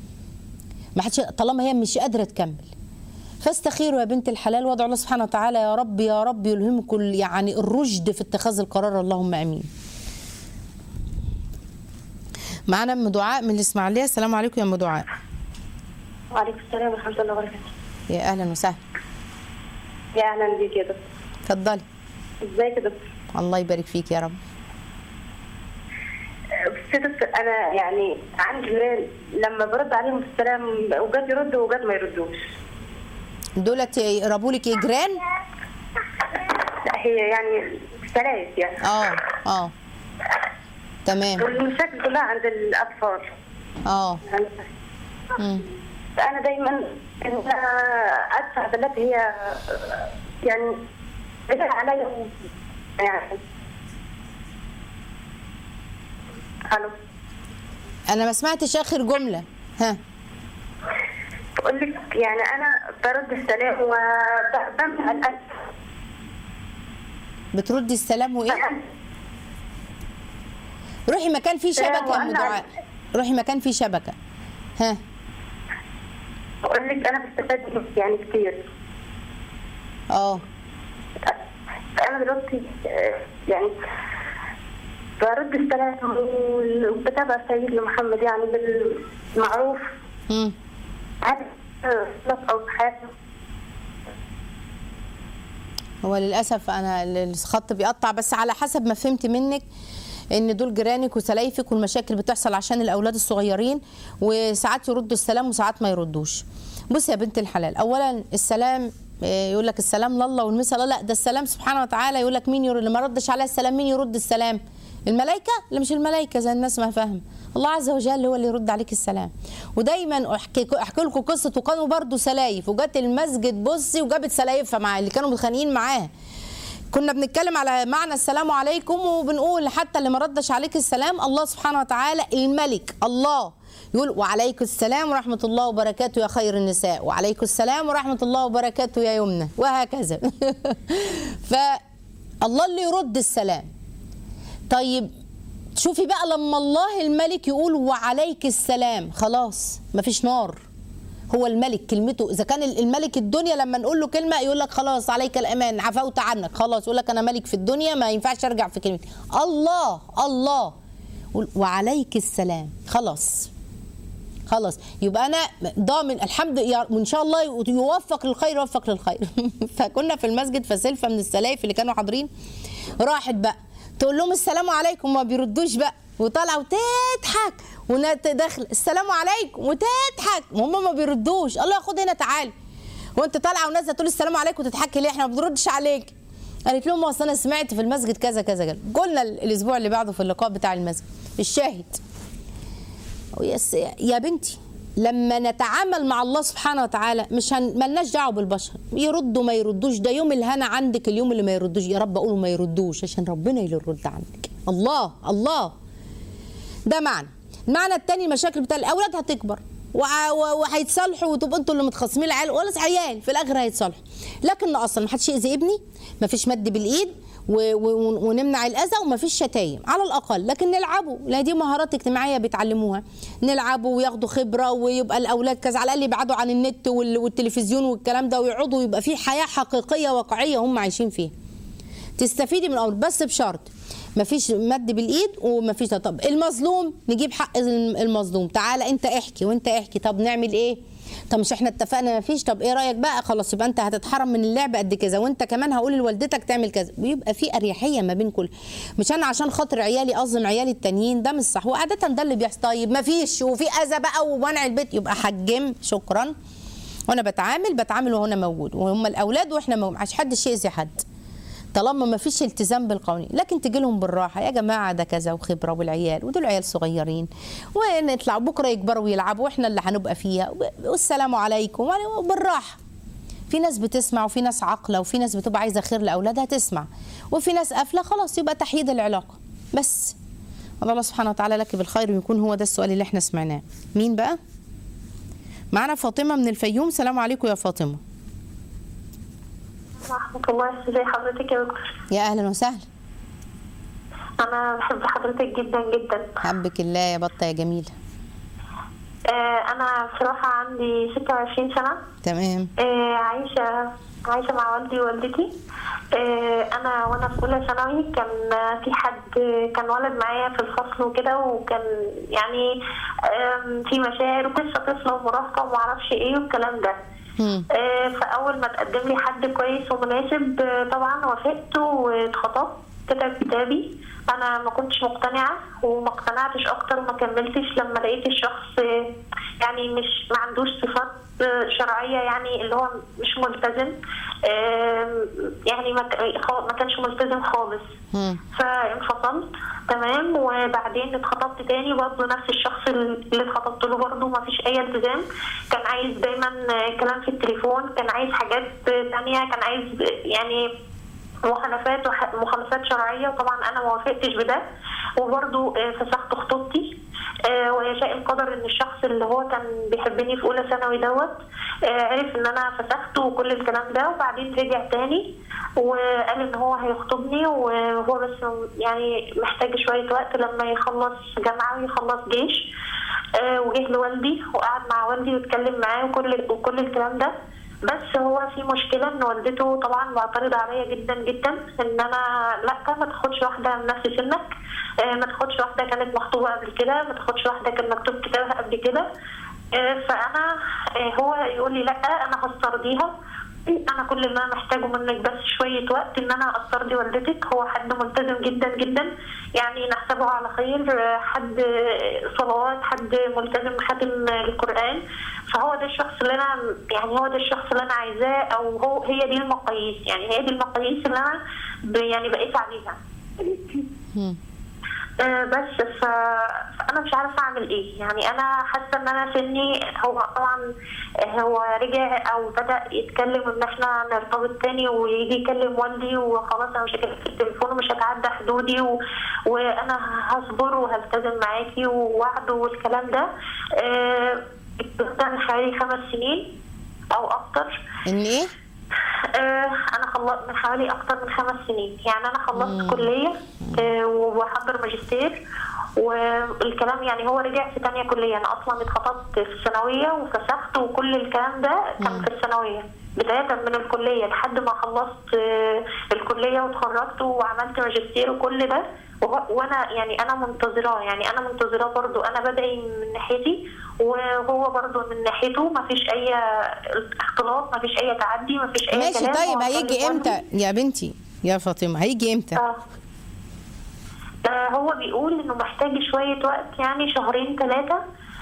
ما حدش طالما هي مش قادره تكمل فاستخيروا يا بنت الحلال وادعوا الله سبحانه وتعالى يا رب يا رب يلهمكم ال- يعني الرشد في اتخاذ القرار اللهم امين معانا ام دعاء من الاسماعيليه السلام عليكم يا ام دعاء
وعليكم السلام ورحمة الله وبركاته
يا اهلا وسهلا
يا أهلا بيك يا دكتور
اتفضلي
ازيك يا دكتور
الله يبارك فيك يا رب
بس يا دكتور أنا يعني عندي جيران لما برد عليهم السلام وجات يردوا وجات ما يردوش
دولت يقربوا لك جيران
لا هي يعني ثلاث يعني
اه اه تمام
والمشاكل كلها عند الأطفال
اه
يعني
مم.
فأنا دايما إن أنا أدفع بلاد هي يعني بدها عليا يعني الو
انا ما سمعتش اخر جمله ها
بقول لك يعني انا برد السلام وبمنع الاذى
بتردي السلام وايه روحي مكان فيه
سلام
شبكه يا ام
وأنا-
دعاء روحي مكان فيه شبكه ها
بقول لك انا بستفاد منك يعني كتير
اه
انا دلوقتي آه، يعني برد السلام وبتابع سيدنا محمد يعني بالمعروف
مم.
عارف آه، او في حياته
هو للاسف انا الخط بيقطع بس على حسب ما فهمت منك ان دول جيرانك وسلايفك والمشاكل بتحصل عشان الاولاد الصغيرين وساعات يردوا السلام وساعات ما يردوش بص يا بنت الحلال اولا السلام آه، يقول لك السلام لله والمثل لا لا ده السلام سبحانه وتعالى يقول لك مين يرد اللي ما ردش على السلام مين يرد السلام الملائكه لا مش الملائكه زي الناس ما فاهم الله عز وجل هو اللي يرد عليك السلام ودايما احكي احكي لكم قصه وكانوا برضو سلايف وجت المسجد بصي وجابت سلايفها معاها اللي كانوا متخانقين معاها كنا بنتكلم على معنى السلام عليكم وبنقول حتى اللي ما ردش عليك السلام الله سبحانه وتعالى الملك الله يقول وعليكم السلام ورحمة الله وبركاته يا خير النساء وعليكم السلام ورحمة الله وبركاته يا يمنى وهكذا فالله اللي يرد السلام طيب شوفي بقى لما الله الملك يقول وعليك السلام خلاص مفيش نار هو الملك كلمته اذا كان الملك الدنيا لما نقول له كلمه يقول لك خلاص عليك الامان عفوت عنك خلاص يقول لك انا ملك في الدنيا ما ينفعش ارجع في كلمتي الله الله يقول وعليك السلام خلاص خلاص يبقى انا ضامن الحمد يا- وان شاء الله يوفق للخير يوفق للخير فكنا في المسجد فسلفه من السلايف اللي كانوا حاضرين راحت بقى تقول لهم السلام عليكم ما بيردوش بقى وطالعه وتضحك وداخل السلام عليكم وتضحك وهم ما بيردوش الله ياخد هنا تعالي وانت طالعه ونازله تقول السلام عليكم وتضحكي ليه احنا ما بنردش عليك قالت لهم اصل انا سمعت في المسجد كذا كذا كذا قلنا الاسبوع اللي بعده في اللقاء بتاع المسجد الشاهد ويس يا بنتي لما نتعامل مع الله سبحانه وتعالى مش هن... ملناش دعوه بالبشر يردوا ما يردوش ده يوم الهنا عندك اليوم اللي ما يردوش يا رب اقول ما يردوش عشان ربنا اللي يرد عنك الله الله ده معنى المعنى التاني المشاكل بتاع الاولاد هتكبر وع- و- وهيتصالحوا وتبقوا انتوا اللي متخاصمين العيال ولا عيال في الاخر هيتصالحوا لكن اصلا ما حدش يأذي ابني ما فيش مد بالايد و- و- ونمنع الاذى وما فيش شتايم على الاقل لكن نلعبوا لا دي مهارات اجتماعيه بيتعلموها نلعبوا وياخدوا خبره ويبقى الاولاد كذا على الاقل يبعدوا عن النت وال- والتلفزيون والكلام ده ويقعدوا يبقى في حياه حقيقيه واقعيه هم عايشين فيها تستفيدي من الامر بس بشرط مفيش مد بالايد ومفيش ده. طب المظلوم نجيب حق المظلوم تعالى انت احكي وانت احكي طب نعمل ايه طب مش احنا اتفقنا مفيش طب ايه رايك بقى خلاص يبقى انت هتتحرم من اللعب قد كذا وانت كمان هقول لوالدتك تعمل كذا ويبقى في اريحيه ما بين كل مش انا عشان خاطر عيالي اظلم عيالي التانيين ده مش صح وعاده ده اللي بيحصل طيب مفيش وفي اذى بقى ومنع البيت يبقى حجم شكرا وانا بتعامل بتعامل وانا موجود وهم الاولاد واحنا موجود عشان حدش يأذي حد طالما ما فيش التزام بالقوانين لكن تجي لهم بالراحه يا جماعه ده كذا وخبره والعيال ودول عيال صغيرين ونطلع بكره يكبروا ويلعبوا واحنا اللي هنبقى فيها والسلام عليكم وبالراحه في ناس بتسمع وفي ناس عاقله وفي ناس بتبقى عايزه خير لاولادها تسمع وفي ناس قافله خلاص يبقى تحييد العلاقه بس الله سبحانه وتعالى لك بالخير ويكون هو ده السؤال اللي احنا سمعناه مين بقى معنا فاطمه من الفيوم سلام عليكم يا فاطمه
ورحمة الله ازي حضرتك يا دكتور
يا اهلا وسهلا
أنا بحب حضرتك جدا جدا
حبك الله يا بطه يا جميله
آه، أنا بصراحة عندي 26 سنة
تمام
آه، عايشة عايشة مع والدي ووالدتي آه، أنا وأنا في أولى ثانوي كان في حد كان ولد معايا في الفصل وكده وكان يعني آم، في مشاعر وقصة طفلة ومراهقة ومعرفش إيه والكلام ده
مم.
آه، فأول ما تقدم لي حد كويس ومناسب آه، طبعا وافقت واتخطبت كتب كتابي انا ما كنتش مقتنعه وما اقتنعتش اكتر وما كملتش لما لقيت الشخص آه، يعني مش ما عندوش صفات آه، شرعيه يعني اللي هو مش ملتزم آم، يعني ما ك- خا- ما كانش ملتزم خالص
مم.
فانفصلت تمام وبعدين اتخطبت تاني برضه نفس الشخص اللي اتخطبت له برضه ما فيش اي التزام كان عايز دايما كلام في التليفون كان عايز حاجات تانية كان عايز يعني مخالفات وح- مخالفات شرعيه وطبعا انا ما وافقتش بده وبرضه آه، فسخت خطوبتي آه، ويشاء القدر ان الشخص اللي هو كان بيحبني في اولى ثانوي دوت آه، عرف ان انا فسخت وكل الكلام ده وبعدين رجع تاني وقال ان هو هيخطبني وهو بس يعني محتاج شويه وقت لما يخلص جامعه ويخلص جيش آه، وجه لوالدي وقعد مع والدي واتكلم معاه وكل وكل الكلام ده بس هو في مشكله ان والدته طبعا معترضه عليا جدا جدا ان انا لا ما تاخدش واحده من نفس سنك آه، ما تاخدش واحده كانت مخطوبه قبل كده ما تاخدش واحده كان مكتوب كتابها قبل كده آه، فانا آه، هو يقول لي لا انا هسترضيها انا كل ما محتاجه منك بس شويه وقت ان انا استرضي والدتك هو حد ملتزم جدا جدا يعني نحسبه على خير آه، حد آه، صلوات حد ملتزم خاتم القران فهو ده الشخص اللي انا يعني هو ده الشخص اللي انا عايزاه او هو هي دي المقاييس يعني هي دي المقاييس اللي انا ب- يعني بقيت عليها
مم.
آه، بس ف... فانا مش عارفه اعمل ايه يعني انا حاسه ان انا سني هو طبعا آه، هو رجع او بدا يتكلم ان احنا نرتبط تاني ويجي يكلم والدي وخلاص انا مش هكلم في التليفون ومش هتعدى حدودي و... وانا هصبر وهلتزم معاكي ووعد والكلام ده آه، ده من حوالي خمس سنين او اكتر
ان ايه
آه، انا خلصت من حوالي اكتر من خمس سنين يعني انا خلصت كليه آه، وبحضر ماجستير والكلام يعني هو رجع في تانية كلية أنا أصلا اتخطبت في الثانوية وفسخت وكل الكلام ده كان في الثانوية بداية من الكلية لحد ما خلصت آه، الكلية واتخرجت وعملت ماجستير وكل ده وهو- وانا يعني انا منتظراه يعني انا منتظراه برضو انا بدعي من ناحيتي وهو برضو من ناحيته ما فيش اي اختلاط ما فيش اي تعدي ما فيش اي
ماشي
كلام
طيب
هو
هيجي
كان
امتى يا بنتي يا فاطمه هيجي امتى
آه. آه، هو بيقول انه محتاج شوية وقت يعني شهرين ثلاثة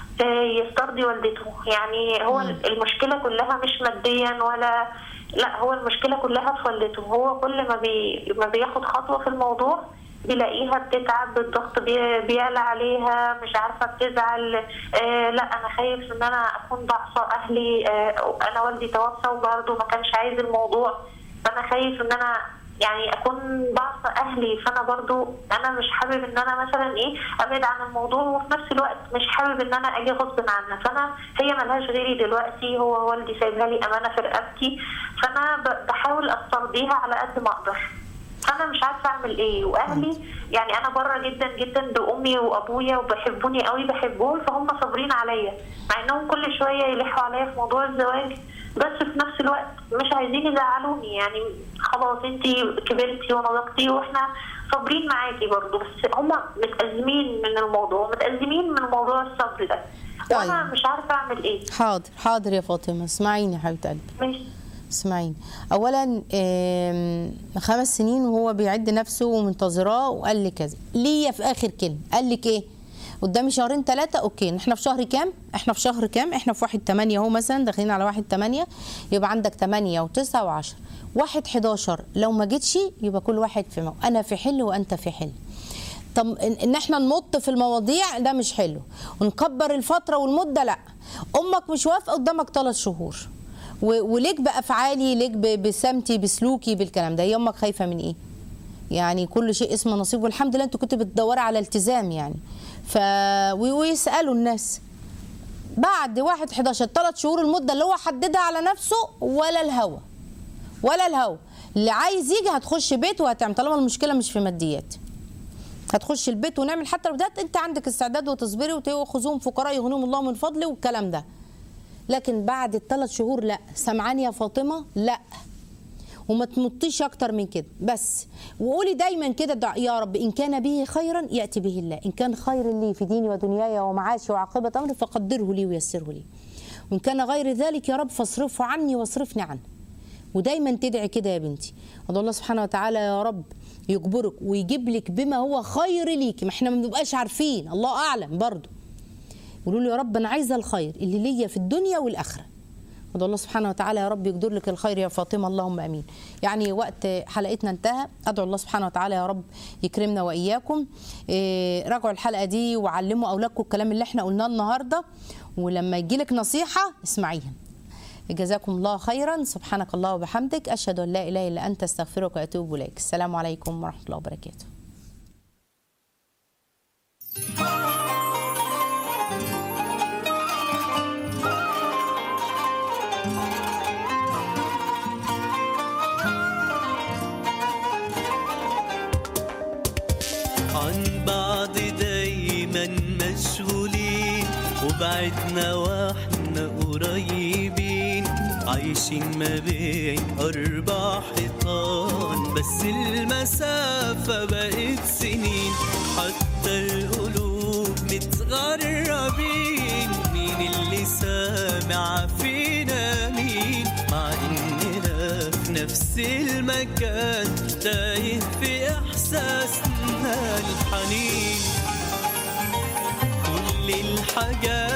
يسترضي والدته يعني هو المشكلة كلها مش ماديا ولا لا هو المشكلة كلها في والدته هو كل ما بي ما بياخد خطوة في الموضوع بيلاقيها بتتعب الضغط بي- بيعلى عليها مش عارفة بتزعل آه لا أنا خايف إن أنا أكون بعصى أهلي آه أنا والدي توفى وبرضه ما كانش عايز الموضوع فأنا خايف إن أنا يعني اكون بعصى اهلي فانا برضو انا مش حابب ان انا مثلا ايه ابعد عن الموضوع وفي نفس الوقت مش حابب ان انا اجي غصب عنها فانا هي ملهاش غيري دلوقتي هو والدي سايبها لي امانه في رقبتي فانا ب- بحاول استرضيها على قد ما اقدر فانا مش عارفه اعمل ايه واهلي يعني انا بره جدا جدا بامي وابويا وبيحبوني قوي بحبهم فهم صابرين عليا مع انهم كل شويه يلحوا عليا في موضوع الزواج بس في نفس الوقت مش عايزين يزعلوني يعني خلاص انت كبرتي ونضجتي واحنا صابرين معاكي برضو بس هم متأزمين من الموضوع متأزمين من موضوع الصبر ده وانا
طيب.
مش عارفه اعمل ايه
حاضر حاضر يا فاطمه اسمعيني يا حبيبه قلبي
ماشي
اسمعيني اولا آم، خمس سنين وهو بيعد نفسه ومنتظراه وقال لي كذا ليا في اخر كلمه قال لك ايه قدامي شهرين ثلاثة اوكي احنا في شهر كام احنا في شهر كام احنا في واحد تمانية اهو مثلا داخلين على واحد تمانية يبقى عندك تمانية وتسعة وعشرة واحد حداشر لو ما جيتش يبقى كل واحد في مو انا في حل وانت في حل طب ان إن احنا نمط في المواضيع ده مش حلو ونكبر الفتره والمده لا امك مش وافقه قدامك ثلاث شهور و- وليك بافعالي ليك ب- بسمتي بسلوكي بالكلام ده هي امك خايفه من ايه يعني كل شيء اسمه نصيب والحمد لله انت كنت بتدوري على التزام يعني ف و- ويسالوا الناس بعد واحد 11 ثلاث شهور المده اللي هو حددها على نفسه ولا الهوى ولا الهوى اللي عايز يجي هتخش بيت وهتعمل طالما المشكله مش في ماديات هتخش البيت ونعمل حتى لو بدات انت عندك استعداد وتصبري وتاخذوهم فقراء يغنيهم الله من فضله والكلام ده لكن بعد الثلاث شهور لا سمعاني يا فاطمه لا وما تمطيش اكتر من كده بس وقولي دايما كده دع- يا رب ان كان به خيرا ياتي به الله ان كان خير لي في ديني ودنياي ومعاشي وعاقبه امري فقدره لي ويسره لي وان كان غير ذلك يا رب فاصرفه عني واصرفني عنه ودايما تدعي كده يا بنتي ادعو الله سبحانه وتعالى يا رب يجبرك ويجيب لك بما هو خير ليكي ما احنا ما بنبقاش عارفين الله اعلم برضه قولوا له يا رب انا عايزه الخير اللي ليا في الدنيا والاخره ادعو الله سبحانه وتعالى يا رب يقدر لك الخير يا فاطمه اللهم امين يعني وقت حلقتنا انتهى ادعو الله سبحانه وتعالى يا رب يكرمنا واياكم إيه، راجعوا الحلقه دي وعلموا اولادكم الكلام اللي احنا قلناه النهارده ولما يجي لك نصيحه اسمعيها جزاكم الله خيرا سبحانك الله وبحمدك اشهد ان لا اله الا انت استغفرك واتوب اليك السلام عليكم ورحمه الله وبركاته
عن بعض دايما مشغولين وبعدنا واحنا قريبين عايشين ما بين أربع حيطان بس المسافة بقت سنين حتى القلوب متغربين مين اللي سامع فينا مين مع إننا في نفس المكان تايه في إحساسنا الحنين كل الحاجات